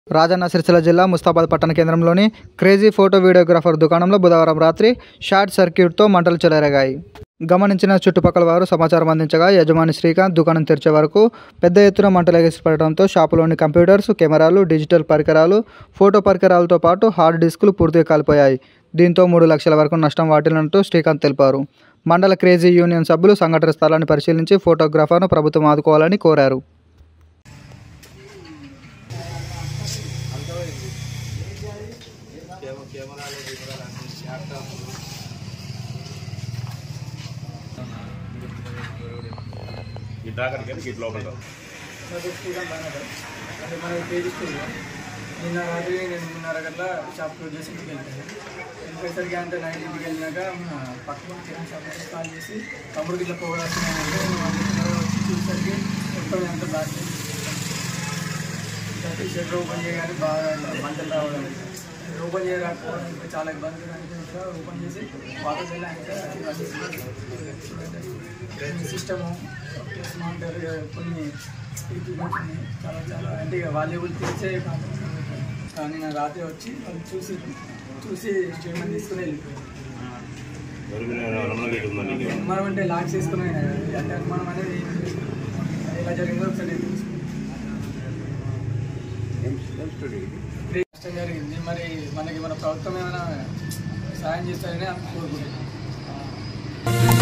రాజన్న సిరిసిల్ల జిల్లా ముస్తాబాద్ పట్టణ కేంద్రంలోని క్రేజీ ఫోటో వీడియోగ్రాఫర్ దుకాణంలో బుధవారం రాత్రి షార్ట్ సర్క్యూట్తో మంటలు చెలరేగాయి గమనించిన చుట్టుపక్కల వారు సమాచారం అందించగా యజమాని శ్రీకాంత్ దుకాణం తెరిచే వరకు పెద్ద ఎత్తున మంటలు ఎగిసిపడడంతో షాపులోని కంప్యూటర్స్ కెమెరాలు డిజిటల్ పరికరాలు ఫోటో పరికరాలతో పాటు హార్డ్ డిస్కులు పూర్తిగా కాలిపోయాయి దీంతో మూడు లక్షల వరకు నష్టం వాటిల్లినట్టు శ్రీకాంత్ తెలిపారు మండల క్రేజీ యూనియన్ సభ్యులు సంఘటన స్థలాన్ని పరిశీలించి ఫోటోగ్రాఫర్ను ప్రభుత్వం ఆదుకోవాలని కోరారు ఈ దాకరికి ఇటు లోపల రా. అంటే మన పేజ్ స్టూడియో నిన్న రాత్రి నేను మూడున్నర గంటల షాప్ క్లోజ్ చేసి ఇంటికి వెళ్ళిపోయాను వెళ్ళిపోయేసరికి అంటే నైట్ ఇంటికి వెళ్ళినాక మన పక్కన కిరాణా షాప్ నుంచి కాల్ చేసి తమ్ముడికి ఇట్లా పోగొస్తున్నానంటే నేను వాళ్ళ వచ్చి చూసేసరికి మొత్తం ఎంత బ్లాక్ టీ షర్ట్ ఓపెన్ చేయగానే బాగా మంటలు రావడం ఓపెన్ చేయకపోవడం ఇంకా చాలా ఇబ్బంది అనిపించగా ఓపెన్ చేసి వాటర్ వెళ్ళాక సిస్టము మానిటర్ కొన్ని equipments ఉన్నాయి చాలా చాలా అంటే ఇక వాల్యుబుల్ తెచ్చే కానీ నేను రాత్రి వచ్చి వాళ్ళు చూసి చూసి స్టేట్మెంట్ తీసుకుని వెళ్ళిపోయాను ఎవరి మీద రమణ గేట్ ఉందా నీకు అనుమానం అంటే లాక్స్ వేసుకుని అంటే అనుమానం అనేది ఏం లేదు. ఎలా జరిగిందో ఒకసారి కష్టం జరిగింది మరి మనకి మన ప్రభుత్వం ఏమైనా సాయం చేస్తారని కోరుకుంటున్నాను